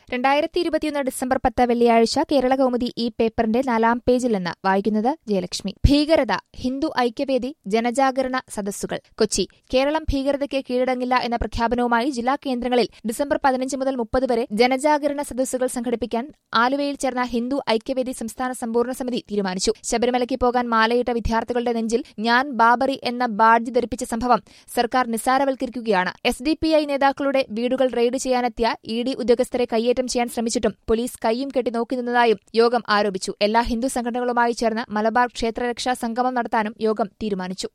രണ്ടായിരത്തി ഇരുപത്തിയൊന്ന് ഡിസംബർ പത്ത് വെള്ളിയാഴ്ച കേരള കൗമുദി ഈ പേപ്പറിന്റെ നാലാം പേജിൽ നിന്ന് വായിക്കുന്നത് ജയലക്ഷ്മി ഭീകരത ഹിന്ദു ഐക്യവേദി ജനജാഗരണ സദസ്സുകൾ കൊച്ചി കേരളം ഭീകരതയ്ക്ക് കീഴടങ്ങില്ല എന്ന പ്രഖ്യാപനവുമായി ജില്ലാ കേന്ദ്രങ്ങളിൽ ഡിസംബർ പതിനഞ്ച് മുതൽ മുപ്പത് വരെ ജനജാഗരണ സദസ്സുകൾ സംഘടിപ്പിക്കാൻ ആലുവയിൽ ചേർന്ന ഹിന്ദു ഐക്യവേദി സംസ്ഥാന സമ്പൂർണ്ണ സമിതി തീരുമാനിച്ചു ശബരിമലയ്ക്ക് പോകാൻ മാലയിട്ട വിദ്യാർത്ഥികളുടെ നെഞ്ചിൽ ഞാൻ ബാബറി എന്ന ബാഡ്ജ് ധരിപ്പിച്ച സംഭവം സർക്കാർ നിസ്സാരവൽക്കരിക്കുകയാണ് എസ് ഡി പി ഐ നേതാക്കളുടെ വീടുകൾ റെയ്ഡ് ചെയ്യാനെത്തിയ ഇ ഡി ഉദ്യോഗസ്ഥരെ കയ്യേറ്റം ചെയ്യാൻ ശ്രമിച്ചിട്ടും പോലീസ് കൈയും കെട്ടി നോക്കി നിന്നതായും യോഗം ആരോപിച്ചു എല്ലാ ഹിന്ദു സംഘടനകളുമായി ചേർന്ന് മലബാർ ക്ഷേത്രരക്ഷാ സംഗമം നടത്താനും യോഗം തീരുമാനിച്ചു